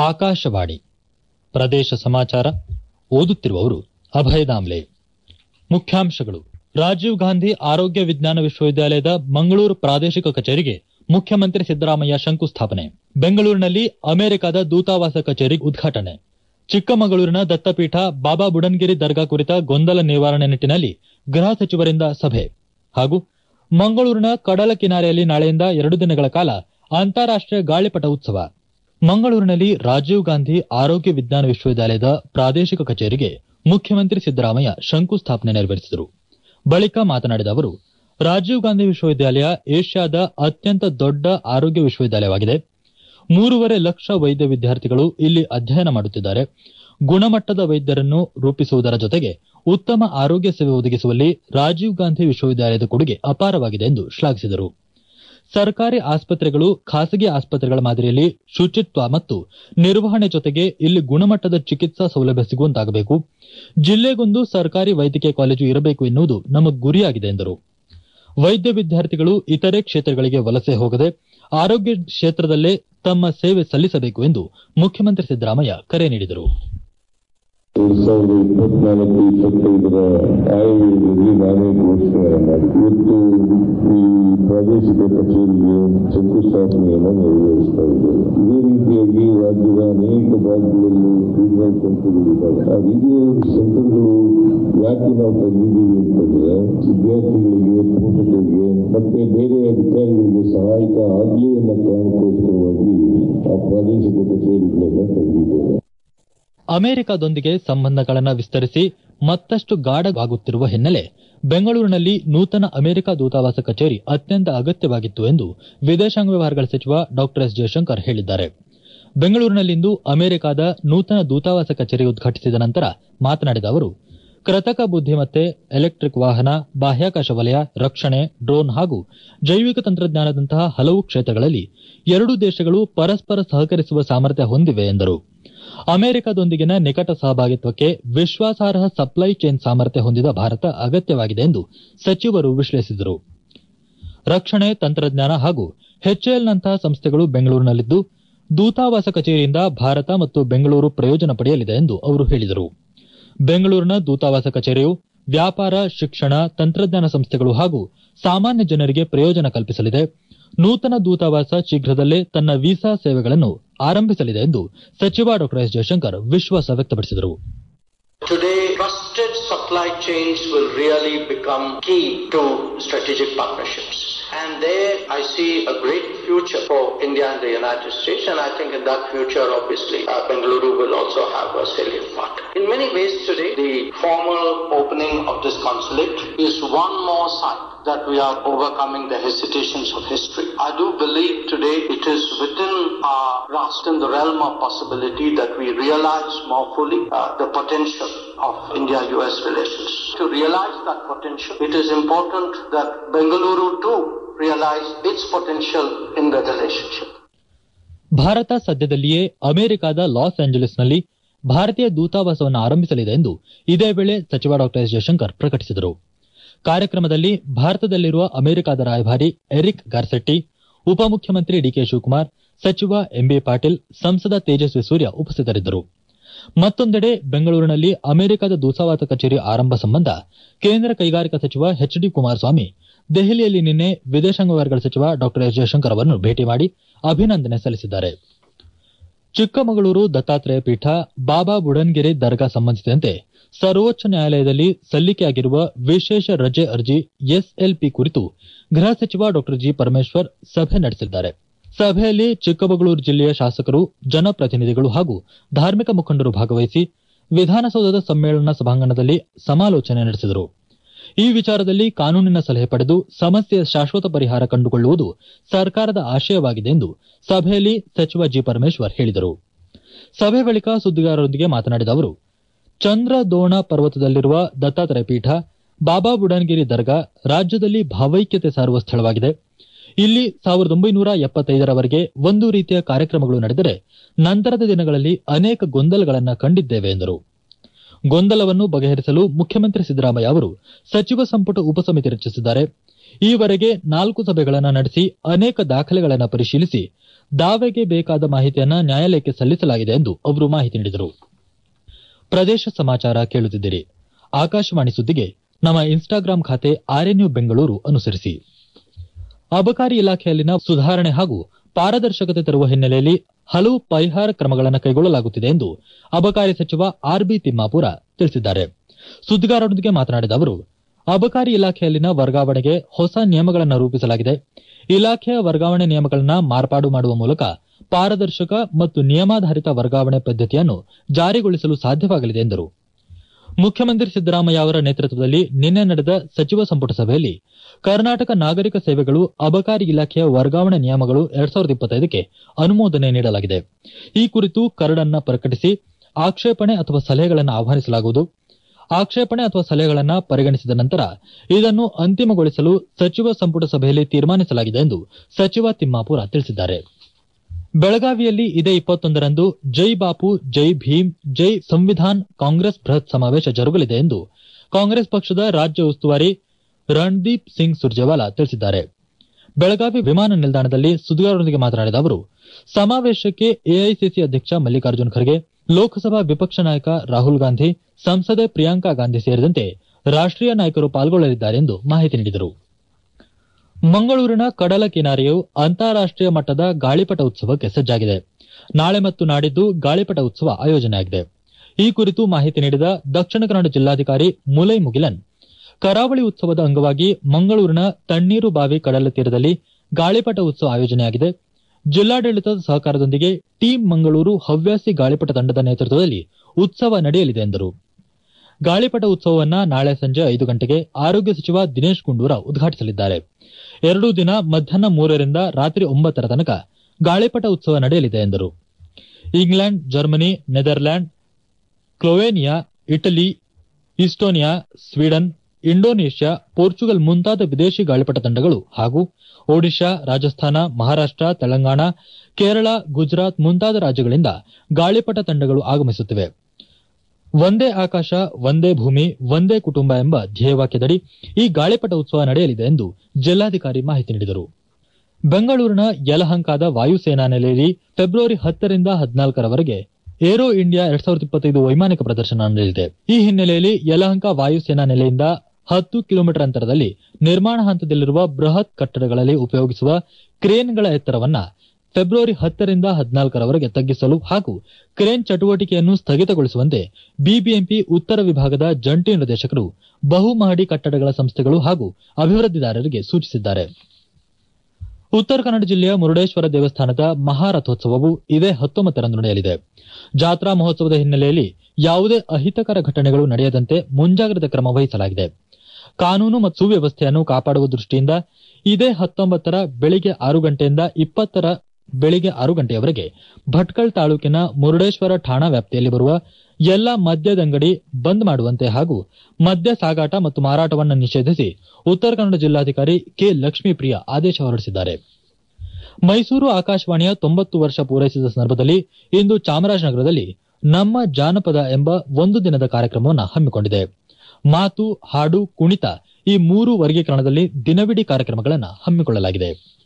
ಆಕಾಶವಾಣಿ ಪ್ರದೇಶ ಸಮಾಚಾರ ಓದುತ್ತಿರುವವರು ಅಭಯ ದಾಮ್ಲೆ ಮುಖ್ಯಾಂಶಗಳು ರಾಜೀವ್ ಗಾಂಧಿ ಆರೋಗ್ಯ ವಿಜ್ಞಾನ ವಿಶ್ವವಿದ್ಯಾಲಯದ ಮಂಗಳೂರು ಪ್ರಾದೇಶಿಕ ಕಚೇರಿಗೆ ಮುಖ್ಯಮಂತ್ರಿ ಸಿದ್ದರಾಮಯ್ಯ ಶಂಕುಸ್ಥಾಪನೆ ಬೆಂಗಳೂರಿನಲ್ಲಿ ಅಮೆರಿಕದ ದೂತಾವಾಸ ಕಚೇರಿ ಉದ್ಘಾಟನೆ ಚಿಕ್ಕಮಗಳೂರಿನ ದತ್ತಪೀಠ ಬಾಬಾ ಬುಡನ್ಗಿರಿ ದರ್ಗಾ ಕುರಿತ ಗೊಂದಲ ನಿವಾರಣೆ ನಿಟ್ಟಿನಲ್ಲಿ ಗೃಹ ಸಚಿವರಿಂದ ಸಭೆ ಹಾಗೂ ಮಂಗಳೂರಿನ ಕಡಲ ಕಿನಾರೆಯಲ್ಲಿ ನಾಳೆಯಿಂದ ಎರಡು ದಿನಗಳ ಕಾಲ ಅಂತಾರಾಷ್ಟೀಯ ಗಾಳಿಪಟ ಉತ್ಸವ ಮಂಗಳೂರಿನಲ್ಲಿ ರಾಜೀವ್ ಗಾಂಧಿ ಆರೋಗ್ಯ ವಿಜ್ಞಾನ ವಿಶ್ವವಿದ್ಯಾಲಯದ ಪ್ರಾದೇಶಿಕ ಕಚೇರಿಗೆ ಮುಖ್ಯಮಂತ್ರಿ ಸಿದ್ದರಾಮಯ್ಯ ಶಂಕುಸ್ಥಾಪನೆ ನೆರವೇರಿಸಿದರು ಬಳಿಕ ಮಾತನಾಡಿದ ಅವರು ರಾಜೀವ್ ಗಾಂಧಿ ವಿಶ್ವವಿದ್ಯಾಲಯ ಏಷ್ಯಾದ ಅತ್ಯಂತ ದೊಡ್ಡ ಆರೋಗ್ಯ ವಿಶ್ವವಿದ್ಯಾಲಯವಾಗಿದೆ ಮೂರುವರೆ ಲಕ್ಷ ವೈದ್ಯ ವಿದ್ಯಾರ್ಥಿಗಳು ಇಲ್ಲಿ ಅಧ್ಯಯನ ಮಾಡುತ್ತಿದ್ದಾರೆ ಗುಣಮಟ್ಟದ ವೈದ್ಯರನ್ನು ರೂಪಿಸುವುದರ ಜೊತೆಗೆ ಉತ್ತಮ ಆರೋಗ್ಯ ಸೇವೆ ಒದಗಿಸುವಲ್ಲಿ ರಾಜೀವ್ ಗಾಂಧಿ ವಿಶ್ವವಿದ್ಯಾಲಯದ ಕೊಡುಗೆ ಅಪಾರವಾಗಿದೆ ಎಂದು ಶ್ಲಾಘಿಸಿದರು ಸರ್ಕಾರಿ ಆಸ್ಪತ್ರೆಗಳು ಖಾಸಗಿ ಆಸ್ಪತ್ರೆಗಳ ಮಾದರಿಯಲ್ಲಿ ಶುಚಿತ್ವ ಮತ್ತು ನಿರ್ವಹಣೆ ಜೊತೆಗೆ ಇಲ್ಲಿ ಗುಣಮಟ್ಟದ ಚಿಕಿತ್ಸಾ ಸೌಲಭ್ಯ ಸಿಗುವಂತಾಗಬೇಕು ಜಿಲ್ಲೆಗೊಂದು ಸರ್ಕಾರಿ ವೈದ್ಯಕೀಯ ಕಾಲೇಜು ಇರಬೇಕು ಎನ್ನುವುದು ನಮ್ಮ ಗುರಿಯಾಗಿದೆ ಎಂದರು ವೈದ್ಯ ವಿದ್ಯಾರ್ಥಿಗಳು ಇತರೆ ಕ್ಷೇತ್ರಗಳಿಗೆ ವಲಸೆ ಹೋಗದೆ ಆರೋಗ್ಯ ಕ್ಷೇತ್ರದಲ್ಲೇ ತಮ್ಮ ಸೇವೆ ಸಲ್ಲಿಸಬೇಕು ಎಂದು ಮುಖ್ಯಮಂತ್ರಿ ಸಿದ್ದರಾಮಯ್ಯ ಕರೆ ನೀಡಿದರು ಎರಡ್ ಸಾವಿರದ ಇಪ್ಪತ್ನಾಲ್ಕು ಇಪ್ಪತ್ತೈದರ ಆಯವ್ಯಯದಲ್ಲಿ ನಾನೇ ಘೋಷಣೆ ಮಾಡಿ ಇವತ್ತು ಈ ಪ್ರಾದೇಶಿಕ ಕಚೇರಿಗೆ ಶಂಕುಸ್ಥಾಪನೆಯನ್ನು ನೆರವೇರಿಸ್ತಾ ಇದ್ದೇವೆ ಇದೇ ರೀತಿಯಾಗಿ ರಾಜ್ಯದ ಅನೇಕ ಭಾಗಗಳಲ್ಲಿ ರೀಜನಲ್ ಸೆಂಟರ್ಗಳಿದ್ದಾವೆ ಆ ರೀಜನಲ್ ಸೆಂಟರ್ಗಳು ಯಾಕೆ ನಾವು ತಂದಿದ್ದೀವಿ ಅಂತಂದ್ರೆ ವಿದ್ಯಾರ್ಥಿಗಳಿಗೆ ಪೋಷಕರಿಗೆ ಮತ್ತೆ ಬೇರೆ ಅಧಿಕಾರಿಗಳಿಗೆ ಸಹಾಯಕ ಆಗಲಿ ಅನ್ನೋ ಕಾರಣಕ್ಕೋಸ್ಕರವಾಗಿ ಆ ಪ್ರಾದೇಶಿಕ ಕಚೇರಿಗಳನ್ನು ತಂದಿದ್ದೇವೆ ಅಮೆರಿಕದೊಂದಿಗೆ ಸಂಬಂಧಗಳನ್ನು ವಿಸ್ತರಿಸಿ ಮತ್ತಷ್ಟು ಗಾಢವಾಗುತ್ತಿರುವ ಹಿನ್ನೆಲೆ ಬೆಂಗಳೂರಿನಲ್ಲಿ ನೂತನ ಅಮೆರಿಕ ದೂತಾವಾಸ ಕಚೇರಿ ಅತ್ಯಂತ ಅಗತ್ಯವಾಗಿತ್ತು ಎಂದು ವಿದೇಶಾಂಗ ವ್ಯವಹಾರಗಳ ಸಚಿವ ಡಾ ಎಸ್ ಜಯಶಂಕರ್ ಹೇಳಿದ್ದಾರೆ ಬೆಂಗಳೂರಿನಲ್ಲಿಂದು ಅಮೆರಿಕದ ನೂತನ ದೂತಾವಾಸ ಕಚೇರಿ ಉದ್ಘಾಟಿಸಿದ ನಂತರ ಮಾತನಾಡಿದ ಅವರು ಕೃತಕ ಬುದ್ದಿಮತ್ತೆ ಎಲೆಕ್ಟ್ರಿಕ್ ವಾಹನ ಬಾಹ್ಯಾಕಾಶ ವಲಯ ರಕ್ಷಣೆ ಡ್ರೋನ್ ಹಾಗೂ ಜೈವಿಕ ತಂತ್ರಜ್ಞಾನದಂತಹ ಹಲವು ಕ್ಷೇತ್ರಗಳಲ್ಲಿ ಎರಡೂ ದೇಶಗಳು ಪರಸ್ಪರ ಸಹಕರಿಸುವ ಸಾಮರ್ಥ್ಯ ಹೊಂದಿವೆ ಎಂದರು ಅಮೆರಿಕದೊಂದಿಗಿನ ನಿಕಟ ಸಹಭಾಗಿತ್ವಕ್ಕೆ ವಿಶ್ವಾಸಾರ್ಹ ಸಪ್ಲೈ ಚೈನ್ ಸಾಮರ್ಥ್ಯ ಹೊಂದಿದ ಭಾರತ ಅಗತ್ಯವಾಗಿದೆ ಎಂದು ಸಚಿವರು ವಿಶ್ಲೇಷಿಸಿದರು ರಕ್ಷಣೆ ತಂತ್ರಜ್ಞಾನ ಹಾಗೂ ಎಚ್ಎಎಲ್ನಂತಹ ಸಂಸ್ಥೆಗಳು ಬೆಂಗಳೂರಿನಲ್ಲಿದ್ದು ದೂತಾವಾಸ ಕಚೇರಿಯಿಂದ ಭಾರತ ಮತ್ತು ಬೆಂಗಳೂರು ಪ್ರಯೋಜನ ಪಡೆಯಲಿದೆ ಎಂದು ಅವರು ಹೇಳಿದರು ಬೆಂಗಳೂರಿನ ದೂತಾವಾಸ ಕಚೇರಿಯು ವ್ಯಾಪಾರ ಶಿಕ್ಷಣ ತಂತ್ರಜ್ಞಾನ ಸಂಸ್ಥೆಗಳು ಹಾಗೂ ಸಾಮಾನ್ಯ ಜನರಿಗೆ ಪ್ರಯೋಜನ ಕಲ್ಪಿಸಲಿದೆ ನೂತನ ದೂತಾವಾಸ ಶೀಘ್ರದಲ್ಲೇ ತನ್ನ ವೀಸಾ ಸೇವೆಗಳನ್ನು ಆರಂಭಿಸಲಿದೆ ಎಂದು ಸಚಿವ ಡಾ ಎಸ್ ಜಯಶಂಕರ್ ವಿಶ್ವಾಸ ವ್ಯಕ್ತಪಡಿಸಿದರು Today, trusted supply chains will really become key to strategic partnerships. And there I see a great future for India and the United States. And I think in that future, obviously, uh, Bengaluru will also have a salient part. In many ways today, the formal opening of this consulate is one more sign that we are overcoming the hesitations of history. I do believe today it is within our grasp, in the realm of possibility that we realize more fully uh, the potential of India-US relations. To realize that potential, it is important that Bengaluru too realize its potential in the relationship. Bharat ಸದ್ಯದಲ್ಲಿಯೇ ಅಮೆರಿಕದ loss ಏಂಜಲೀಸ್ನಲ್ಲಿ ಭಾರತೀಯ ದೂತಾವಾಸವನ್ನು ಆರಂಭಿಸಲಿದೆ ಎಂದು ಇದೇ ವೇಳೆ ಸಚಿವ ಡಾ S Jaishankar ಪ್ರಕಟಿಸಿದರು ಕಾರ್ಯಕ್ರಮದಲ್ಲಿ ಭಾರತದಲ್ಲಿರುವ ಅಮೆರಿಕದ ರಾಯಭಾರಿ ಎರಿಕ್ ಗಾರ್ಸೆಟ್ಟಿ ಉಪಮುಖ್ಯಮಂತ್ರಿ ಡಿಕೆ ಶಿವಕುಮಾರ್ ಸಚಿವ ಎಂಬಿ ಪಾಟೀಲ್ ಸಂಸದ ತೇಜಸ್ವಿ ಸೂರ್ಯ ಉಪಸ್ಥಿತರಿದ್ದರು ಮತ್ತೊಂದೆಡೆ ಬೆಂಗಳೂರಿನಲ್ಲಿ ಅಮೆರಿಕದ ದೂತಾವಾಸ ಕಚೇರಿ ಆರಂಭ ಸಂಬಂಧ ಕೇಂದ್ರ ಕೈಗಾರಿಕಾ ಸಚಿವ ಎಚ್ ಡಿ ಕುಮಾರಸ್ವಾಮಿ ದೆಹಲಿಯಲ್ಲಿ ನಿನ್ನೆ ವಿದೇಶಾಂಗ ವ್ಯವಹಾರಗಳ ಸಚಿವ ಡಾ ಎಸ್ ಜಯಶಂಕರ್ ಅವರನ್ನು ಭೇಟಿ ಮಾಡಿ ಅಭಿನಂದನೆ ಸಲ್ಲಿಸಿದ್ದಾರೆ ಚಿಕ್ಕಮಗಳೂರು ದತ್ತಾತ್ರೇಯ ಪೀಠ ಬಾಬಾ ಬುಡನ್ಗಿರಿ ದರ್ಗಾ ಸಂಬಂಧಿಸಿದಂತೆ ಸರ್ವೋಚ್ಚ ನ್ಯಾಯಾಲಯದಲ್ಲಿ ಸಲ್ಲಿಕೆಯಾಗಿರುವ ವಿಶೇಷ ರಜೆ ಅರ್ಜಿ ಎಸ್ಎಲ್ಪಿ ಕುರಿತು ಗೃಹ ಸಚಿವ ಡಾ ಜಿ ಪರಮೇಶ್ವರ್ ಸಭೆ ನಡೆಸಿದ್ದಾರೆ ಸಭೆಯಲ್ಲಿ ಚಿಕ್ಕಮಗಳೂರು ಜಿಲ್ಲೆಯ ಶಾಸಕರು ಜನಪ್ರತಿನಿಧಿಗಳು ಹಾಗೂ ಧಾರ್ಮಿಕ ಮುಖಂಡರು ಭಾಗವಹಿಸಿ ವಿಧಾನಸೌಧದ ಸಮ್ಮೇಳನ ಸಭಾಂಗಣದಲ್ಲಿ ಸಮಾಲೋಚನೆ ನಡೆಸಿದರು ಈ ವಿಚಾರದಲ್ಲಿ ಕಾನೂನಿನ ಸಲಹೆ ಪಡೆದು ಸಮಸ್ಯೆಯ ಶಾಶ್ವತ ಪರಿಹಾರ ಕಂಡುಕೊಳ್ಳುವುದು ಸರ್ಕಾರದ ಆಶಯವಾಗಿದೆ ಎಂದು ಸಭೆಯಲ್ಲಿ ಸಚಿವ ಜಿ ಪರಮೇಶ್ವರ್ ಹೇಳಿದರು ಸಭೆ ಬಳಿಕ ಸುದ್ದಿಗಾರರೊಂದಿಗೆ ಮಾತನಾಡಿದ ಅವರು ಚಂದ್ರದೋಣ ಪರ್ವತದಲ್ಲಿರುವ ದತ್ತಾತ್ರೇಯ ಪೀಠ ಬಾಬಾ ಬುಡನ್ಗಿರಿ ದರ್ಗಾ ರಾಜ್ಯದಲ್ಲಿ ಭಾವೈಕ್ಯತೆ ಸಾರುವ ಸ್ಥಳವಾಗಿದೆ ಇಲ್ಲಿ ಸಾವಿರದ ಒಂಬೈನೂರ ಎಪ್ಪತ್ತೈದರವರೆಗೆ ಒಂದು ರೀತಿಯ ಕಾರ್ಯಕ್ರಮಗಳು ನಡೆದರೆ ನಂತರದ ದಿನಗಳಲ್ಲಿ ಅನೇಕ ಗೊಂದಲಗಳನ್ನು ಕಂಡಿದ್ದೇವೆ ಎಂದರು ಗೊಂದಲವನ್ನು ಬಗೆಹರಿಸಲು ಮುಖ್ಯಮಂತ್ರಿ ಸಿದ್ದರಾಮಯ್ಯ ಅವರು ಸಚಿವ ಸಂಪುಟ ಉಪಸಮಿತಿ ರಚಿಸಿದ್ದಾರೆ ಈವರೆಗೆ ನಾಲ್ಕು ಸಭೆಗಳನ್ನು ನಡೆಸಿ ಅನೇಕ ದಾಖಲೆಗಳನ್ನು ಪರಿಶೀಲಿಸಿ ದಾವೆಗೆ ಬೇಕಾದ ಮಾಹಿತಿಯನ್ನ ನ್ಯಾಯಾಲಯಕ್ಕೆ ಸಲ್ಲಿಸಲಾಗಿದೆ ಎಂದು ಅವರು ಮಾಹಿತಿ ನೀಡಿದರು ಪ್ರದೇಶ ಸಮಾಚಾರ ಕೇಳುತ್ತಿದ್ದೀರಿ ಆಕಾಶವಾಣಿ ಸುದ್ದಿಗೆ ನಮ್ಮ ಇನ್ಸ್ಟಾಗ್ರಾಂ ಖಾತೆ ಆರ್ಎನ್ಯು ಬೆಂಗಳೂರು ಅನುಸರಿಸಿ ಅಬಕಾರಿ ಇಲಾಖೆಯಲ್ಲಿನ ಸುಧಾರಣೆ ಹಾಗೂ ಪಾರದರ್ಶಕತೆ ತರುವ ಹಿನ್ನೆಲೆಯಲ್ಲಿ ಹಲವು ಪರಿಹಾರ ಕ್ರಮಗಳನ್ನು ಕೈಗೊಳ್ಳಲಾಗುತ್ತಿದೆ ಎಂದು ಅಬಕಾರಿ ಸಚಿವ ಆರ್ಬಿ ತಿಮ್ಮಾಪುರ ತಿಳಿಸಿದ್ದಾರೆ ಸುದ್ದಿಗಾರರೊಂದಿಗೆ ಮಾತನಾಡಿದ ಅವರು ಅಬಕಾರಿ ಇಲಾಖೆಯಲ್ಲಿನ ವರ್ಗಾವಣೆಗೆ ಹೊಸ ನಿಯಮಗಳನ್ನು ರೂಪಿಸಲಾಗಿದೆ ಇಲಾಖೆಯ ವರ್ಗಾವಣೆ ನಿಯಮಗಳನ್ನು ಮಾರ್ಪಾಡು ಮಾಡುವ ಮೂಲಕ ಪಾರದರ್ಶಕ ಮತ್ತು ನಿಯಮಾಧಾರಿತ ವರ್ಗಾವಣೆ ಪದ್ದತಿಯನ್ನು ಜಾರಿಗೊಳಿಸಲು ಸಾಧ್ಯವಾಗಲಿದೆ ಎಂದರು ಮುಖ್ಯಮಂತ್ರಿ ಸಿದ್ದರಾಮಯ್ಯ ಅವರ ನೇತೃತ್ವದಲ್ಲಿ ನಿನ್ನೆ ನಡೆದ ಸಚಿವ ಸಂಪುಟ ಸಭೆಯಲ್ಲಿ ಕರ್ನಾಟಕ ನಾಗರಿಕ ಸೇವೆಗಳು ಅಬಕಾರಿ ಇಲಾಖೆಯ ವರ್ಗಾವಣೆ ನಿಯಮಗಳು ಎರಡ್ ಸಾವಿರದ ಇಪ್ಪತ್ತೈದಕ್ಕೆ ಅನುಮೋದನೆ ನೀಡಲಾಗಿದೆ ಈ ಕುರಿತು ಕರಡನ್ನ ಪ್ರಕಟಿಸಿ ಆಕ್ಷೇಪಣೆ ಅಥವಾ ಸಲಹೆಗಳನ್ನು ಆಹ್ವಾನಿಸಲಾಗುವುದು ಆಕ್ಷೇಪಣೆ ಅಥವಾ ಸಲಹೆಗಳನ್ನು ಪರಿಗಣಿಸಿದ ನಂತರ ಇದನ್ನು ಅಂತಿಮಗೊಳಿಸಲು ಸಚಿವ ಸಂಪುಟ ಸಭೆಯಲ್ಲಿ ತೀರ್ಮಾನಿಸಲಾಗಿದೆ ಎಂದು ಸಚಿವ ತಿಮ್ಮಾಪುರ ತಿಳಿಸಿದ್ದಾರೆ ಬೆಳಗಾವಿಯಲ್ಲಿ ಇದೇ ಇಪ್ಪತ್ತೊಂದರಂದು ಜೈ ಬಾಪು ಜೈ ಭೀಮ್ ಜೈ ಸಂವಿಧಾನ್ ಕಾಂಗ್ರೆಸ್ ಬೃಹತ್ ಸಮಾವೇಶ ಜರುಗಲಿದೆ ಎಂದು ಕಾಂಗ್ರೆಸ್ ಪಕ್ಷದ ರಾಜ್ಯ ಉಸ್ತುವಾರಿ ರಣದೀಪ್ ಸಿಂಗ್ ಸುರ್ಜೇವಾಲಾ ತಿಳಿಸಿದ್ದಾರೆ ಬೆಳಗಾವಿ ವಿಮಾನ ನಿಲ್ದಾಣದಲ್ಲಿ ಸುದ್ದಿಗಾರರೊಂದಿಗೆ ಮಾತನಾಡಿದ ಅವರು ಸಮಾವೇಶಕ್ಕೆ ಎಐಸಿಸಿ ಅಧ್ಯಕ್ಷ ಮಲ್ಲಿಕಾರ್ಜುನ್ ಖರ್ಗೆ ಲೋಕಸಭಾ ವಿಪಕ್ಷ ನಾಯಕ ರಾಹುಲ್ ಗಾಂಧಿ ಸಂಸದೆ ಪ್ರಿಯಾಂಕಾ ಗಾಂಧಿ ಸೇರಿದಂತೆ ರಾಷ್ಟೀಯ ನಾಯಕರು ಪಾಲ್ಗೊಳ್ಳಲಿದ್ದಾರೆ ಎಂದು ಮಾಹಿತಿ ನೀಡಿದರು ಮಂಗಳೂರಿನ ಕಡಲ ಕಿನಾರೆಯು ಅಂತಾರಾಷ್ಟೀಯ ಮಟ್ಟದ ಗಾಳಿಪಟ ಉತ್ಸವಕ್ಕೆ ಸಜ್ಜಾಗಿದೆ ನಾಳೆ ಮತ್ತು ನಾಡಿದ್ದು ಗಾಳಿಪಟ ಉತ್ಸವ ಆಯೋಜನೆಯಾಗಿದೆ ಈ ಕುರಿತು ಮಾಹಿತಿ ನೀಡಿದ ದಕ್ಷಿಣ ಕನ್ನಡ ಜಿಲ್ಲಾಧಿಕಾರಿ ಮುಲೈ ಮುಗಿಲನ್ ಕರಾವಳಿ ಉತ್ಸವದ ಅಂಗವಾಗಿ ಮಂಗಳೂರಿನ ತಣ್ಣೀರು ಬಾವಿ ಕಡಲ ತೀರದಲ್ಲಿ ಗಾಳಿಪಟ ಉತ್ಸವ ಆಯೋಜನೆಯಾಗಿದೆ ಜಿಲ್ಲಾಡಳಿತದ ಸಹಕಾರದೊಂದಿಗೆ ಟೀಂ ಮಂಗಳೂರು ಹವ್ಯಾಸಿ ಗಾಳಿಪಟ ತಂಡದ ನೇತೃತ್ವದಲ್ಲಿ ಉತ್ಸವ ನಡೆಯಲಿದೆ ಎಂದರು ಗಾಳಿಪಟ ಉತ್ಸವವನ್ನ ನಾಳೆ ಸಂಜೆ ಐದು ಗಂಟೆಗೆ ಆರೋಗ್ಯ ಸಚಿವ ದಿನೇಶ್ ಗುಂಡೂರಾವ್ ಉದ್ಘಾಟಿಸಲಿದ್ದಾರೆ ಎರಡೂ ದಿನ ಮಧ್ಯಾಹ್ನ ಮೂರರಿಂದ ರಾತ್ರಿ ಒಂಬತ್ತರ ತನಕ ಗಾಳಿಪಟ ಉತ್ಸವ ನಡೆಯಲಿದೆ ಎಂದರು England Germany Netherland Slovenia Italy Estonia Sweden Indonesia Portugal ಮುಂತಾದ ವಿದೇಶಿ ಗಾಳಿಪಟ ತಂಡಗಳು ಹಾಗೂ ಒಡಿಶಾ ರಾಜಸ್ಥಾನ ಮಹಾರಾಷ್ಟ ತೆಲಂಗಾಣ ಕೇರಳ ಗುಜರಾತ್ ಮುಂತಾದ ರಾಜ್ಯಗಳಿಂದ ಗಾಳಿಪಟ ತಂಡಗಳು ಆಗಮಿಸುತ್ತಿವೆ ಒಂದೇ ಆಕಾಶ ಒಂದೇ ಭೂಮಿ ಒಂದೇ ಕುಟುಂಬ ಎಂಬ ಧ್ಯೇಯವಾಕ್ಯದಡಿ ಈ ಗಾಳಿಪಟ ಉತ್ಸವ ನಡೆಯಲಿದೆ ಎಂದು ಜಿಲ್ಲಾಧಿಕಾರಿ ಮಾಹಿತಿ ನೀಡಿದರು ಬೆಂಗಳೂರಿನ ಯಲಹಂಕದ ವಾಯುಸೇನಾ ನೆಲೆಯಲ್ಲಿ ಫೆಬ್ರವರಿ ಹತ್ತರಿಂದ ಹದಿನಾಲ್ಕರವರೆಗೆ ಏರೋ ಇಂಡಿಯಾ ಎರಡ್ ಸಾವಿರದ ಇಪ್ಪತ್ತೈದು ವೈಮಾನಿಕ ಪ್ರದರ್ಶನ ನಡೆಯಲಿದೆ ಈ ಹಿನ್ನೆಲೆಯಲ್ಲಿ ಯಲಹಂಕ ವಾಯುಸೇನಾ ನೆಲೆಯಿಂದ ಹತ್ತು ಕಿಲೋಮೀಟರ್ ಅಂತರದಲ್ಲಿ ನಿರ್ಮಾಣ ಹಂತದಲ್ಲಿರುವ ಬೃಹತ್ ಕಟ್ಟಡಗಳಲ್ಲಿ ಉಪಯೋಗಿಸುವ ಕ್ರೇನ್ಗಳ ಎತ್ತರವನ್ನ ಫೆಬ್ರವರಿ ಹತ್ತರಿಂದ ಹದಿನಾಲ್ಕರವರೆಗೆ ತಗ್ಗಿಸಲು ಹಾಗೂ ಕ್ರೇನ್ ಚಟುವಟಿಕೆಯನ್ನು ಸ್ಥಗಿತಗೊಳಿಸುವಂತೆ ಬಿಬಿಎಂಪಿ ಉತ್ತರ ವಿಭಾಗದ ಜಂಟಿ ನಿರ್ದೇಶಕರು ಬಹುಮಹಡಿ ಕಟ್ಟಡಗಳ ಸಂಸ್ಥೆಗಳು ಹಾಗೂ ಅಭಿವೃದ್ಧಿದಾರರಿಗೆ ಸೂಚಿಸಿದ್ದಾರೆ ಉತ್ತರ ಕನ್ನಡ ಜಿಲ್ಲೆಯ ಮುರುಡೇಶ್ವರ ದೇವಸ್ಥಾನದ ಮಹಾರಥೋತ್ಸವವು ಇದೇ ಹತ್ತೊಂಬತ್ತರಂದು ನಡೆಯಲಿದೆ ಜಾತ್ರಾ ಮಹೋತ್ಸವದ ಹಿನ್ನೆಲೆಯಲ್ಲಿ ಯಾವುದೇ ಅಹಿತಕರ ಘಟನೆಗಳು ನಡೆಯದಂತೆ ಮುಂಜಾಗ್ರತಾ ಕ್ರಮ ವಹಿಸಲಾಗಿದೆ ಕಾನೂನು ಮತ್ತು ಸುವ್ಯವಸ್ಥೆಯನ್ನು ಕಾಪಾಡುವ ದೃಷ್ಟಿಯಿಂದ ಇದೇ ಹತ್ತೊಂಬತ್ತರ ಬೆಳಿಗ್ಗೆ ಆರು ಗಂಟೆಯಿಂದ ಇಪ್ಪತ್ತರ ಬೆಳಿಗ್ಗೆ ಆರು ಗಂಟೆಯವರೆಗೆ ಭಟ್ಕಳ ತಾಲೂಕಿನ ಮುರುಡೇಶ್ವರ ಠಾಣಾ ವ್ಯಾಪ್ತಿಯಲ್ಲಿ ಬರುವ ಎಲ್ಲ ಮದ್ಯದಂಗಡಿ ಬಂದ್ ಮಾಡುವಂತೆ ಹಾಗೂ ಮದ್ಯ ಸಾಗಾಟ ಮತ್ತು ಮಾರಾಟವನ್ನು ನಿಷೇಧಿಸಿ ಉತ್ತರ ಕನ್ನಡ ಜಿಲ್ಲಾಧಿಕಾರಿ ಕೆ ಲಕ್ಷ್ಮೀಪ್ರಿಯ ಆದೇಶ ಹೊರಡಿಸಿದ್ದಾರೆ ಮೈಸೂರು ಆಕಾಶವಾಣಿಯ ತೊಂಬತ್ತು ವರ್ಷ ಪೂರೈಸಿದ ಸಂದರ್ಭದಲ್ಲಿ ಇಂದು ಚಾಮರಾಜನಗರದಲ್ಲಿ ನಮ್ಮ ಜಾನಪದ ಎಂಬ ಒಂದು ದಿನದ ಕಾರ್ಯಕ್ರಮವನ್ನು ಹಮ್ಮಿಕೊಂಡಿದೆ ಮಾತು ಹಾಡು ಕುಣಿತ ಈ ಮೂರು ವರ್ಗೀಕರಣದಲ್ಲಿ ದಿನವಿಡೀ ಕಾರ್ಯಕ್ರಮಗಳನ್ನು ಹಮ್ಮಿಕೊಳ್ಳಲಾಗಿದೆ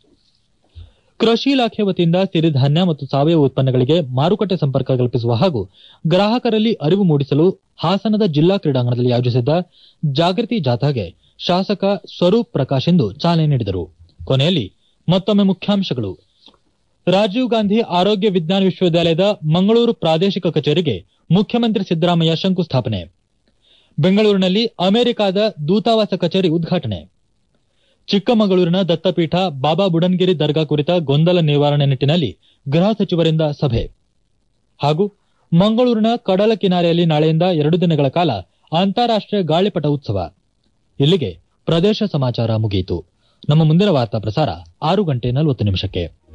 ಕೃಷಿ ಇಲಾಖೆ ವತಿಯಿಂದ ಸಿರಿಧಾನ್ಯ ಮತ್ತು ಸಾವಯವ ಉತ್ಪನ್ನಗಳಿಗೆ ಮಾರುಕಟ್ಟೆ ಸಂಪರ್ಕ ಕಲ್ಪಿಸುವ ಹಾಗೂ ಗ್ರಾಹಕರಲ್ಲಿ ಅರಿವು ಮೂಡಿಸಲು ಹಾಸನದ ಜಿಲ್ಲಾ ಕ್ರೀಡಾಂಗಣದಲ್ಲಿ ಆಯೋಜಿಸಿದ್ದ ಜಾಗೃತಿ ಜಾಥಾಗೆ ಶಾಸಕ ಸ್ವರೂಪ್ ಪ್ರಕಾಶ್ ಇಂದು ಚಾಲನೆ ನೀಡಿದರು ಕೊನೆಯಲ್ಲಿ ಮತ್ತೊಮ್ಮೆ ಮುಖ್ಯಾಂಶಗಳು ರಾಜೀವ್ ಗಾಂಧಿ ಆರೋಗ್ಯ ವಿಜ್ಞಾನ ವಿಶ್ವವಿದ್ಯಾಲಯದ ಮಂಗಳೂರು ಪ್ರಾದೇಶಿಕ ಕಚೇರಿಗೆ ಮುಖ್ಯಮಂತ್ರಿ ಸಿದ್ದರಾಮಯ್ಯ ಶಂಕುಸ್ಥಾಪನೆ ಬೆಂಗಳೂರಿನಲ್ಲಿ ಅಮೆರಿಕದ ದೂತಾವಾಸ ಕಚೇರಿ ಉದ್ಘಾಟನೆ ಚಿಕ್ಕಮಗಳೂರಿನ ದತ್ತಪೀಠ ಬಾಬಾ ಬುಡನ್ಗಿರಿ ದರ್ಗಾ ಕುರಿತ ಗೊಂದಲ ನಿವಾರಣೆ ನಿಟ್ಟಿನಲ್ಲಿ ಗೃಹ ಸಚಿವರಿಂದ ಸಭೆ ಹಾಗೂ ಮಂಗಳೂರಿನ ಕಡಲ ಕಿನಾರೆಯಲ್ಲಿ ನಾಳೆಯಿಂದ ಎರಡು ದಿನಗಳ ಕಾಲ ಅಂತಾರಾಷ್ಟೀಯ ಗಾಳಿಪಟ ಉತ್ಸವ ಇಲ್ಲಿಗೆ ಪ್ರದೇಶ ಸಮಾಚಾರ ಮುಗಿಯಿತು ನಮ್ಮ ಮುಂದಿನ ವಾರ್ತಾ ಪ್ರಸಾರ ಆರು ಗಂಟೆ ನಲವತ್ತು ನಿಮಿಷಕ್ಕೆ